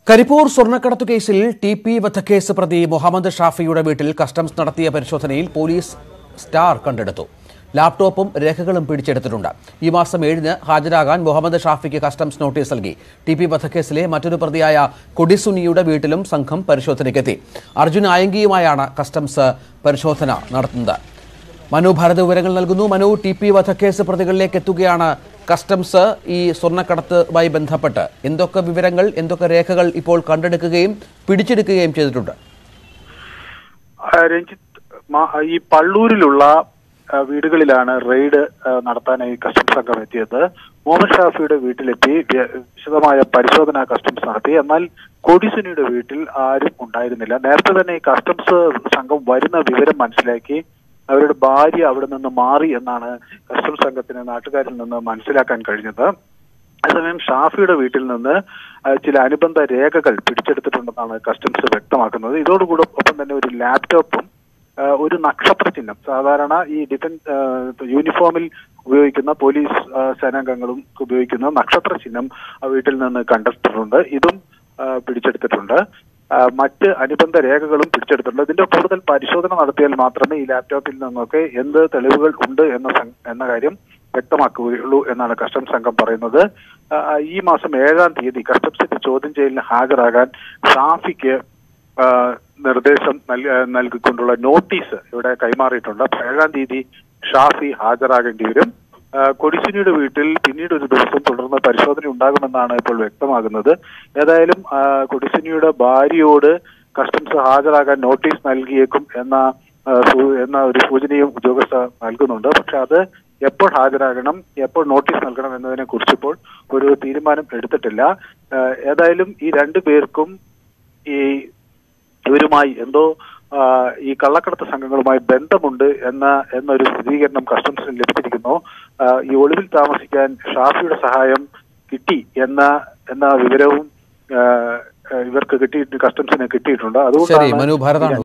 കരിപ്പൂർ സ്വർണ്ണക്കടത്തു കേസിൽ T P വധക്കേസ് പ്രതി മുഹമ്മദ് ഷാഫിയുടെ വീട്ടിൽ കസ്റ്റംസ് നടത്തിയ പരിശോധനയിൽ പോലീസ് സ്റ്റാർ കണ്ടെടുത്തു ലാപ്ടോപ്പും രേഖകളും പിടിച്ചെടുത്തിട്ടുണ്ട് ഈ മാസം ഏഴിന് ഹാജരാകാൻ മുഹമ്മദ് ഷാഫിക്ക് കസ്റ്റംസ് നോട്ടീസ് നൽകി ടി പി വധക്കേസിലെ മറ്റൊരു പ്രതിയായ കൊടിസുനിയുടെ വീട്ടിലും സംഘം പരിശോധനയ്ക്കെത്തി അർജുൻ ആയങ്കിയുമായാണ് കസ്റ്റംസ് പരിശോധന നടത്തുന്നത് മനു ഭാരത് വിവരങ്ങൾ നൽകുന്നു മനു ടി പി വധക്കേസ് പ്രതികളിലേക്ക് എത്തുകയാണ് കസ്റ്റംസ് ഈ സ്വർണ്ണക്കടത്തുമായി ബന്ധപ്പെട്ട് എന്തൊക്കെ വിവരങ്ങൾ എന്തൊക്കെ രേഖകൾ ഇപ്പോൾ കണ്ടെടുക്കുകയും പിടിച്ചെടുക്കുകയും ചെയ്തിട്ടുണ്ട് ആ, രഞ്ജിത്ത് മാ- ഈ പള്ളൂരിലുള്ള ആ, വീടുകളിലാണ് റെയ്ഡ് ആ, നടത്താനായി കസ്റ്റംസ് സംഘം എത്തിയത് മുഹമ്മദ് ഷാഫിയുടെ വീട്ടിലെത്തി വ്യ- വിശദമായ പരിശോധന കസ്റ്റംസ് നടത്തി എന്നാൽ കൊടിസുനിയുടെ വീട്ടിൽ ആരും ഉണ്ടായിരുന്നില്ല നേരത്തെ തന്നെ ഈ കസ്റ്റംസ് സംഘം വരുന്ന വിവരം മനസ്സിലാക്കി അവരുടെ ഭാര്യ അവിടെ നിന്ന് മാറി എന്നാണ് കസ്റ്റംസ് സംഘത്തിന് നാട്ടുകാരിൽ നിന്ന് മനസ്സിലാക്കാൻ കഴിഞ്ഞത് അതേസമയം ഷാഫിയുടെ വീട്ടിൽ നിന്ന് ആ, ചില അനുബന്ധ രേഖകൾ പിടിച്ചെടുത്തിട്ടുണ്ടെന്നാണ് കസ്റ്റംസ് വ്യക്തമാക്കുന്നത് ഇതോടുകൂടെ ഒപ്പം തന്നെ ഒരു ലാപ്ടോപ്പും ആ, ഒരു നക്ഷത്ര ചിഹ്നം സാധാരണ ഈ ഡിഫൻസ് ആ, യൂണിഫോമിൽ ഉപയോഗിക്കുന്ന പോലീസ് ആ, സേനാംഗങ്ങളും ഉപയോഗിക്കുന്ന നക്ഷത്ര ചിഹ്നം ആ വീട്ടിൽ നിന്ന് കണ്ടെത്തിയിട്ടുണ്ട് ഇതും ആ, പിടിച്ചെടുത്തിട്ടുണ്ട് ആ, മറ്റ് അനുബന്ധ രേഖകളും പിടിച്ചെടുത്തിട്ടുണ്ട് ഇതിന്റെ കൂടുതൽ പരിശോധന നടത്തിയാൽ മാത്രമേ ഈ ലാപ്ടോപ്പിൽ നിന്നൊക്കെ എന്ത് തെളിവുകൾ ഉണ്ട് എന്ന സം- എന്ന കാര്യം വ്യക്തമാക്കുകയുള്ളൂ എന്നാണ് കസ്റ്റംസ് സംഘം പറയുന്നത് ആ, ഈ മാസം ഏഴാം തീയതി കസ്റ്റംസിന്റെ ചോദ്യം ചെയ്യലിന് ഹാജരാകാൻ ഷാഫിക്ക് ആ, നിർദ്ദേശം നൽ- ആ, നൽകിക്കൊണ്ടുള്ള നോട്ടീസ് ഇവിടെ കൈമാറിയിട്ടുണ്ട് അപ്പൊ ഏഴാം തീയതി ഷാഫി ഹാജരാകേണ്ടി വരും ആ, കൊടിസുനിയുടെ വീട്ടിൽ പിന്നീട് ഒരു ദിവസം തുടർന്ന് പരിശോധന ഉണ്ടാകുമെന്നാണ് ഇപ്പോൾ വ്യക്തമാകുന്നത് ഏതായാലും ആ, കൊടിസുനിയുടെ ഭാര്യയോട് കസ്റ്റംസ് ഹാജരാകാൻ നോട്ടീസ് നൽകിയേക്കും എന്ന ആ, സൂ- എന്ന ഒരു സൂചനയും ഉദ്യോഗസ്ഥർ നൽകുന്നുണ്ട് പക്ഷെ അത് എപ്പോൾ ഹാജരാകണം എപ്പോൾ നോട്ടീസ് നൽകണം എന്നതിനെ കുറിച്ചിപ്പോൾ ഒരു തീരുമാനം എടുത്തിട്ടില്ല ആ, ഏതായാലും ഈ രണ്ടു പേർക്കും ഈ ഇവരുമായി എന്തോ ആ, ഈ കള്ളക്കടത്ത് സംഘങ്ങളുമായി ബന്ധമുണ്ട് എന്ന എന്നൊരു സ്ഥിരീകരണം കസ്റ്റംസിന് ലഭിച്ചിരിക്കുന്നു ആ, ഈ ഒളിവിൽ താമസിക്കാൻ ഷാഫിയുടെ സഹായം കിട്ടി എന്ന എന്ന വിവരവും ആ, ഇവർക്ക് കിട്ടിയിട്ട് കസ്റ്റംസിന് കിട്ടിയിട്ടുണ്ട് ശരി അതുകൊണ്ടാണ് മനു ഭാരതാണ്